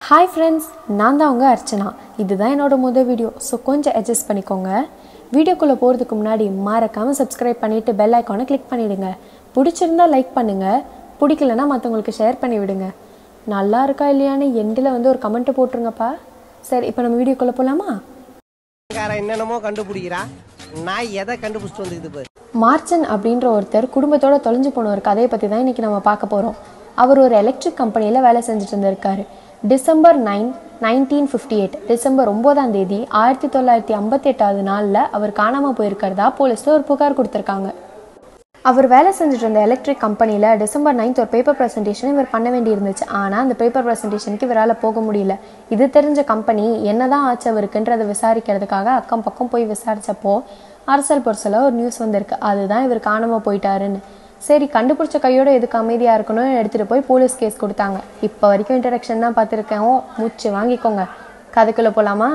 hi friends நான் தான் உங்கள் அர்ச்சனா இதுதான் என்னோட முதல் வீடியோ ஸோ கொஞ்சம் அட்ஜஸ்ட் பண்ணிக்கோங்க வீடியோக்குள்ளே போகிறதுக்கு முன்னாடி மறக்காமல் சப்ஸ்கிரைப் பண்ணிவிட்டு பெல் ஐக்கானை கிளிக் பண்ணிவிடுங்க பிடிச்சிருந்தா லைக் பண்ணுங்கள் பிடிக்கலனா மற்றவங்களுக்கு ஷேர் பண்ணி விடுங்க நல்லா இருக்கா இல்லையான்னு எண்டில் வந்து ஒரு கமெண்ட்டை போட்டுருங்கப்பா சரி இப்போ நம்ம வீடியோக்குள்ளே போகலாமா காரன் என்னென்னமோ கண்டுபிடிக்கிறா நான் எதை கண்டுபிடிச்சிட்டு வந்துக்குது பாரு மார்ச்சன் அப்படின்ற ஒருத்தர் குடும்பத்தோட தொலைஞ்சு போன ஒரு கதையை பற்றி தான் இன்றைக்கி நம்ம பார்க்க போகிறோம் அவர் ஒரு எலக்ட்ரிக் கம்பெனியில் வேலை செஞ்சுட்டு இருந்திருக்காரு December nine nineteen fifty eight December ஒம்போதாம் தேதி ஆயிரத்தி தொள்ளாயிரத்தி ஐம்பத்தி எட்டாவது நாளில் அவர் காணாமல் போயிருக்கிறதா போலீஸில் ஒரு புகார் கொடுத்துருக்காங்க அவர் வேலை செஞ்சுட்டு இருந்த எலக்ட்ரிக் கம்பெனியில் டிசம்பர் நைன்த் ஒரு பேப்பர் ப்ரெசன்டேஷன் இவர் பண்ண வேண்டி இருந்துச்சு ஆனால் அந்த பேப்பர் ப்ரெசன்டேஷனுக்கு இவரால் போக முடியல இது தெரிஞ்ச கம்பெனி என்னதான் ஆச்சு அவருக்குன்றதை விசாரிக்கிறதுக்காக அக்கம் பக்கம் போய் விசாரிச்சப்போ அரசல் பொருசல ஒரு நியூஸ் வந்திருக்கு அதுதான் இவர் காணாமல் போயிட்டாருன்னு சரி கண்டுபிடிச்ச கையோட எதுக்கு அமைதியாக இருக்கணும்னு எடுத்துகிட்டு போய் போலீஸ் கேஸ் கொடுத்தாங்க இப்போ வரைக்கும் இன்ட்ரடக்ஷன் தான் பார்த்துருக்கேன் மூச்சு வாங்கிக்கோங்க கதைக்குள்ளே போகலாமா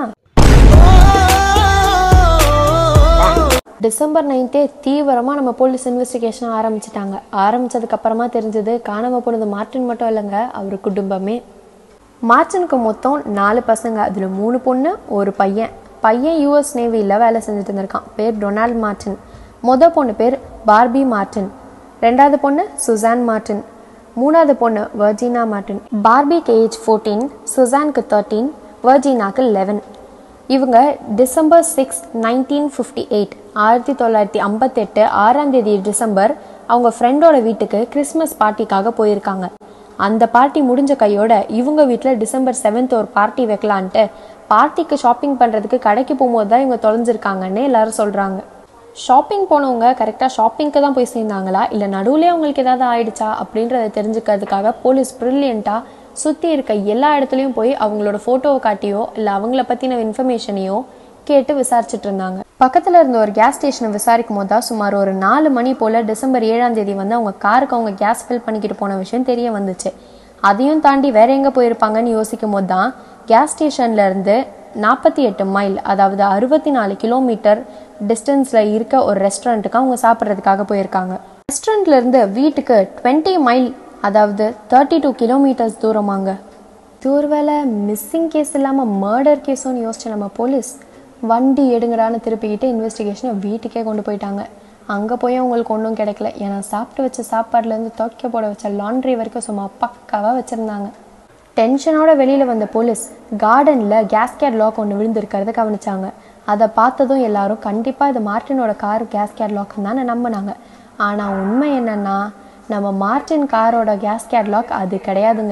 டிசம்பர் நைன்த்தே தீவிரமாக நம்ம போலீஸ் இன்வெஸ்டிகேஷன் ஆரம்பிச்சிட்டாங்க ஆரம்பிச்சதுக்கு அப்புறமா தெரிஞ்சது காணாமல் போனது மார்ட்டின் மட்டும் இல்லைங்க அவர் குடும்பமே மார்ட்டினுக்கு மொத்தம் நாலு பசங்க அதில் மூணு பொண்ணு ஒரு பையன் பையன் யூஎஸ் நேவியில் வேலை செஞ்சுட்டு இருந்திருக்கான் பேர் டொனால்ட் மார்ட்டின் மொதல் பொண்ணு பேர் பார்பி மார்ட்டின் ரெண்டாவது பொண்ணு சுசான் மார்ட்டின் மூணாவது பொண்ணு வர்ஜினா மார்ட்டின் பார்பிக்கு ஏஜ் ஃபோர்டீன் சுசானுக்கு தேர்ட்டீன் வர்ஜினாக்கு லெவன் இவங்க December six nineteen fifty eight ஆயிரத்தி தொள்ளாயிரத்தி ஐம்பத்தெட்டு ஆறாம் தேதி டிசம்பர் அவங்க ஃப்ரெண்டோட வீட்டுக்கு கிறிஸ்மஸ் பார்ட்டிக்காக போயிருக்காங்க அந்த பார்ட்டி முடிஞ்ச கையோட இவங்க வீட்டில் டிசம்பர் செவன்த் ஒரு பார்ட்டி வைக்கலான்ட்டு பார்ட்டிக்கு ஷாப்பிங் பண்ணுறதுக்கு கடைக்கு போகும்போது தான் இவங்க தொலைஞ்சிருக்காங்கன்னு எல்லாரும் சொல்கிறாங்க ஷாப்பிங் போனவங்க கரெக்டாக ஷாப்பிங்க்கு தான் போய் சேர்ந்தாங்களா இல்லை நடுவுலேயே அவங்களுக்கு ஏதாவது ஆயிடுச்சா அப்படின்றத தெரிஞ்சுக்கிறதுக்காக போலீஸ் ப்ரில்லியண்ட்டாக சுற்றி இருக்க எல்லா இடத்துலையும் போய் அவங்களோட ஃபோட்டோவை காட்டியோ இல்லை அவங்கள பற்றின இன்ஃபர்மேஷனையோ கேட்டு விசாரிச்சுட்டு இருந்தாங்க பக்கத்தில் இருந்த ஒரு கேஸ் ஸ்டேஷனை விசாரிக்கும் போது தான் சுமார் ஒரு நாலு மணி போல் டிசம்பர் ஏழாம் தேதி வந்து அவங்க காருக்கு அவங்க கேஸ் ஃபில் பண்ணிக்கிட்டு போன விஷயம் தெரிய வந்துச்சு அதையும் தாண்டி வேற எங்கே போயிருப்பாங்கன்னு யோசிக்கும் போது தான் கேஸ் ஸ்டேஷன்ல இருந்து நாற்பத்தி எட்டு மைல் அதாவது அறுபத்தி நாலு கிலோமீட்டர் டிஸ்டன்ஸில் இருக்க ஒரு ரெஸ்டாரண்ட்டுக்கு அவங்க சாப்பிட்றதுக்காக போயிருக்காங்க ரெஸ்டாரண்ட்ல இருந்து வீட்டுக்கு டுவெண்ட்டி மைல் அதாவது தேர்ட்டி டூ கிலோமீட்டர்ஸ் தூரமாங்க இது ஒருவேளை மிஸ்ஸிங் கேஸ் இல்லாமல் மர்டர் கேஸும் யோசிச்ச நம்ம போலீஸ் வண்டி எடுங்கடான்னு திருப்பிக்கிட்டு இன்வெஸ்டிகேஷனை வீட்டுக்கே கொண்டு போயிட்டாங்க அங்கே போய் அவங்களுக்கு ஒன்றும் கிடைக்கல ஏன்னா சாப்பிட்டு வச்ச சாப்பாடுலேருந்து துவைக்க போட வச்ச லாண்ட்ரி வரைக்கும் சும்மா பக்காவாக வச்சுருந்தாங்க டென்ஷனோட வெளியில் வந்த போலீஸ் கார்டனில் கேஸ்கேட் லாக் ஒன்று விழுந்திருக்கிறத கவனிச்சாங்க அதை பார்த்ததும் எல்லாரும் கண்டிப்பாக இது மார்ட்டினோட கார் கேஸ்கேட் லாக்னு தானே நம்பினாங்க ஆனால் உண்மை என்னன்னா நம்ம மார்ட்டின் காரோட கேஸ்கேட் லாக் அது கிடையாதுங்க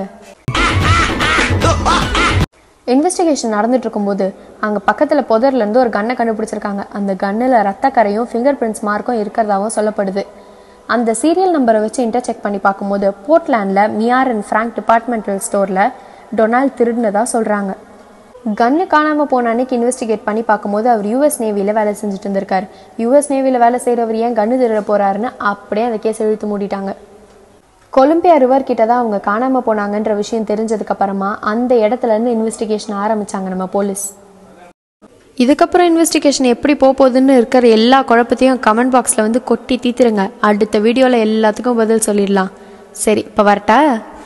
இன்வெஸ்டிகேஷன் நடந்துட்டு இருக்கும்போது அங்கே பக்கத்தில் புதர்ல இருந்து ஒரு கன்னை கண்டுபிடிச்சிருக்காங்க அந்த கன்னில் ரத்த கரையும் ஃபிங்கர் பிரிண்ட்ஸ் மார்க்கும் இருக்கிறதாவும் சொல்லப்படுது அந்த சீரியல் நம்பரை வச்சு இன்டர்செக் பண்ணி பார்க்கும்போது போர்ட்லேண்டில் மியார் அண்ட் ஃப்ராங்க் டிபார்ட்மெண்டல் ஸ்டோரில் டொனால்ட் திருடினதா சொல்கிறாங்க கன்னு காணாமல் போன அன்னைக்கு இன்வெஸ்டிகேட் பண்ணி பார்க்கும்போது அவர் யூஎஸ் நேவியில் வேலை செஞ்சுட்டு இருந்திருக்காரு யூஎஸ் நேவியில் வேலை செய்கிறவர் ஏன் கன்னு திருட போறாருன்னு அப்படியே அந்த கேஸ் இழுத்து மூடிட்டாங்க கொலம்பியா ரிவர் கிட்ட தான் அவங்க காணாம போனாங்கன்ற விஷயம் தெரிஞ்சதுக்கு அப்புறமா அந்த இடத்துல இருந்து இன்வெஸ்டிகேஷன் ஆரம்பிச்சாங்க நம்ம போலீஸ் இதுக்கப்புறம் இன்வெஸ்டிகேஷன் எப்படி போக போகுதுன்னு இருக்கிற எல்லா குழப்பத்தையும் கமெண்ட் பாக்ஸில் வந்து கொட்டி தீத்துருங்க அடுத்த வீடியோவில் எல்லாத்துக்கும் பதில் சொல்லிடலாம் சரி இப்போ வரட்டா